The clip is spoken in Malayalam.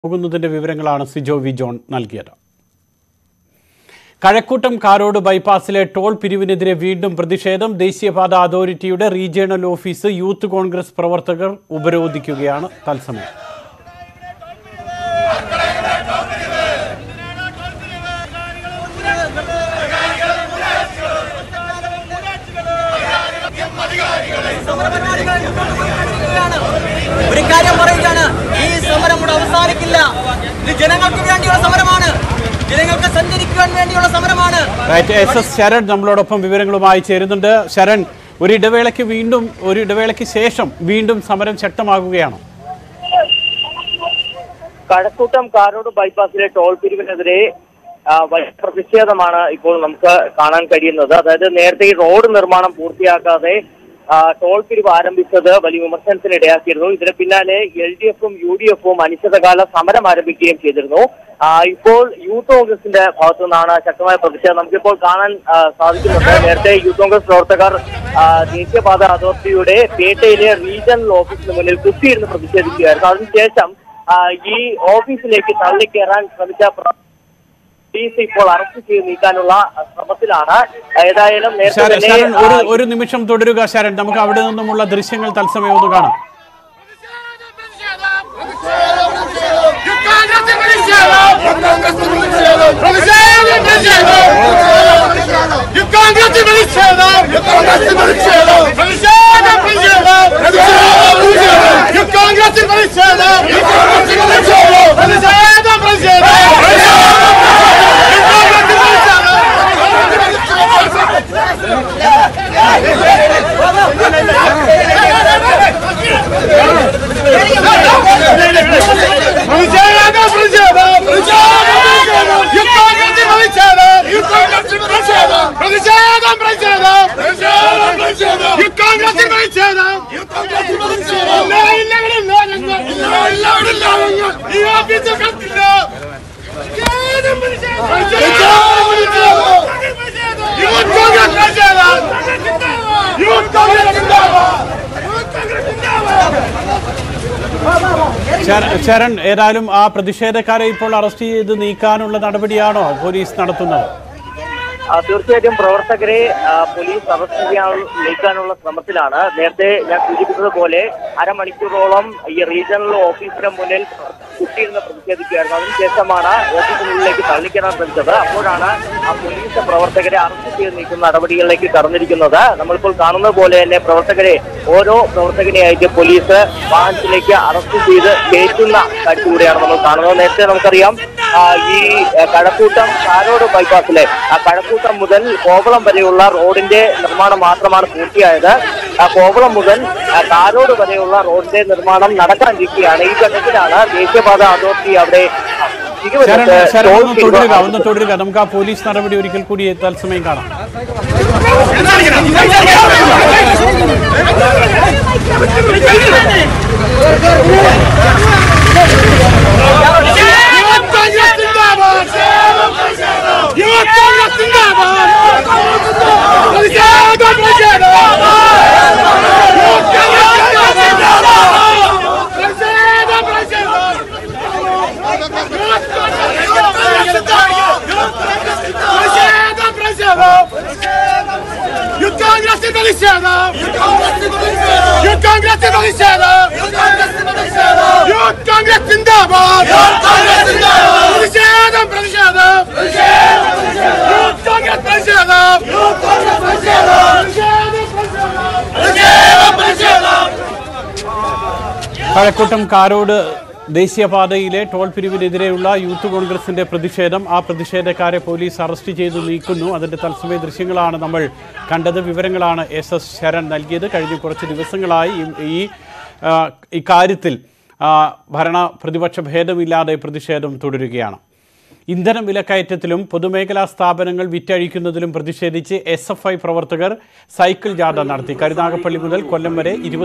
പോകുന്നതിന്റെ വിവരങ്ങളാണ് സിജോ വി ജോൺ നൽകിയത് കഴക്കൂട്ടം കാരോട് ബൈപ്പാസിലെ ടോൾ പിരിവിനെതിരെ വീണ്ടും പ്രതിഷേധം ദേശീയപാത അതോറിറ്റിയുടെ റീജിയണൽ ഓഫീസ് യൂത്ത് കോൺഗ്രസ് പ്രവർത്തകർ ഉപരോധിക്കുകയാണ് തത്സമയം ഒരു കാര്യം പറയുകയാണ് ഈ സമരം ഇവിടെ അവസാനിക്കില്ല ഇത് ജനങ്ങൾക്ക് വേണ്ടിയുള്ള സമരമാണ് ജനങ്ങൾക്ക് സഞ്ചരിക്കുവാൻ വേണ്ടിയുള്ള സമരമാണ് റൈറ്റ് എസ് എസ് ശരൺ നമ്മളോടൊപ്പം വിവരങ്ങളുമായി ചേരുന്നുണ്ട് ശരൺ ഒരു ഇടവേളയ്ക്ക് വീണ്ടും ഒരു ഇടവേളയ്ക്ക് ശേഷം വീണ്ടും സമരം ശക്തമാകുകയാണ് കഴക്കൂട്ടം കാരോട് ബൈപ്പാസിലെ ടോൾ പിരിവിനെതിരെ ആ, വലിയ പ്രതിഷേധമാണ് ഇപ്പോൾ നമുക്ക് കാണാൻ കഴിയുന്നത് അതായത് നേരത്തെ ഈ റോഡ് നിർമ്മാണം പൂർത്തിയാക്കാതെ ആ, ടോൾ പിരിവ് ആരംഭിച്ചത് വലിയ വിമർശനത്തിന് ഇടയാക്കിയിരുന്നു ഇതിന് പിന്നാലെ എൽ ഡി എഫും യു ഡി എഫും അനിശ്ചിതകാല സമരം ആരംഭിക്കുകയും ചെയ്തിരുന്നു ആ, ഇപ്പോൾ യൂത്ത് കോൺഗ്രസിന്റെ ഭാഗത്തു നിന്നാണ് ശക്തമായ പ്രതിഷേധം നമുക്കിപ്പോൾ കാണാൻ ആ, സാധിക്കുന്നുണ്ട് നേരത്തെ യൂത്ത് കോൺഗ്രസ് പ്രവർത്തകർ ആ, ദേശീയപാത അതോറിറ്റിയുടെ പേട്ടയിലെ റീജിയണൽ ഓഫീസിന് മുന്നിൽ കുത്തിയിരുന്ന് പ്രതിഷേധിക്കുകയായിരുന്നു അതിനുശേഷം ആ, ഈ ഓഫീസിലേക്ക് തള്ളിക്കയറാൻ ശ്രമിച്ച പ്ര- പോലീസ് ഇപ്പോൾ അറസ്റ്റ് ചെയ്ത് നീക്കാനുള്ള ശ്രമത്തിലാണ് ഏതായാലും നേരത്തെ ശരൺ തന്നെ ശരൺ ഒരു ആ, ഒരു നിമിഷം തുടരുക ശരൺ നമുക്ക് അവിടെ നിന്നുമുള്ള ദൃശ്യങ്ങൾ തത്സമയം ഒന്ന് കാണാം ശര- ശരൺ ഏതായാലും ആ പ്രതിഷേധക്കാരെ ഇപ്പോൾ അറസ്റ്റ് ചെയ്ത് നീക്കാനുള്ള നടപടിയാണോ പോലീസ് നടത്തുന്നത് ആ, തീർച്ചയായിട്ടും പ്രവർത്തകരെ ആ, പോലീസ് അറസ്റ്റ് ചെയ്യാൻ നീക്കാനുള്ള ശ്രമത്തിലാണ് നേരത്തെ ഞാൻ സൂചിപ്പിച്ചതുപോലെ അരമണിക്കൂറോളം ഈ റീജിയണൽ ഓഫീസിന് മുന്നിൽ കുട്ടിയിരുന്ന് പ്രതിഷേധിക്കുകയായിരുന്നു അതിനുശേഷമാണ് ഓഫീസിനുള്ളിലേക്ക് തള്ളിക്കയറാൻ ശ്രമിച്ചത് അപ്പോഴാണ് ആ പോലീസ് പ്രവർത്തകരെ അറസ്റ്റ് ചെയ്ത് നീക്കുന്ന നടപടികളിലേക്ക് കടന്നിരിക്കുന്നത് നമ്മളിപ്പോൾ കാണുന്നത് പോലെ തന്നെ പ്രവർത്തകരെ ഓരോ പ്രവർത്തകനെയായിട്ട് പോലീസ് വാഹനത്തിലേക്ക് അറസ്റ്റ് ചെയ്ത് കയറ്റുന്ന കാഴ്ചകൂടെയാണ് നമ്മൾ കാണുന്നത് നേരത്തെ നമുക്കറിയാം ആ, ഈ ആ, കഴക്കൂട്ടം കാരോട് ബൈപ്പാസിലെ ആ കഴക്കൂട്ടം മുതൽ കോവളം വരെയുള്ള റോഡിന്റെ നിർമ്മാണം മാത്രമാണ് പൂർത്തിയായത് ആ കോവളം മുതൽ ആ, കാരോട് വരെയുള്ള റോഡിന്റെ നിർമ്മാണം നടക്കാനിരിക്കുകയാണ് ഈ ഘട്ടത്തിലാണ് ദേശീയപാത അതോറിറ്റി അവിടെ ശരൺ തിരുവനന്തപുരത്ത് ശരൺ ടോൾ ഒന്ന് പിരിവ് തുടരുക ഒന്ന് തുടരുക നമുക്ക് ആ പോലീസ് നടപടി ഒരിക്കൽ കൂടി തത്സമയം കാണാം കോൺഗ്രസ് സിന്ദാബാദ് പ്രതിഷേധം പ്രതിഷേധം യൂത്ത് കോൺഗ്രസ് പ്രതിഷേധം കഴക്കൂട്ടം കാരോട് ദേശീയപാതയിലെ ടോൾ പിരിവിനെതിരെയുള്ള യൂത്ത് കോൺഗ്രസിന്റെ പ്രതിഷേധം ആ പ്രതിഷേധക്കാരെ പോലീസ് അറസ്റ്റ് ചെയ്തു നീക്കുന്നു അതിന്റെ തത്സമയ ദൃശ്യങ്ങളാണ് നമ്മൾ കണ്ടത് വിവരങ്ങളാണ് എസ് എസ് ശരൺ നൽകിയത് കഴിഞ്ഞ കുറച്ച് ദിവസങ്ങളായി ഈ- ഈ ആ, ഇക്കാര്യത്തിൽ ആ, ഭരണ പ്രതിപക്ഷ ഭേദമില്ലാതെ പ്രതിഷേധം തുടരുകയാണ് ഇന്ധന വിലക്കയറ്റത്തിലും പൊതുമേഖലാ സ്ഥാപനങ്ങൾ വിറ്റഴിക്കുന്നതിലും പ്രതിഷേധിച്ച് എസ് എഫ് ഐ പ്രവർത്തകർ സൈക്കിൾ ജാഥ നടത്തി കരുനാഗപ്പള്ളി മുതൽ കൊല്ലം വരെ ഇരുപത്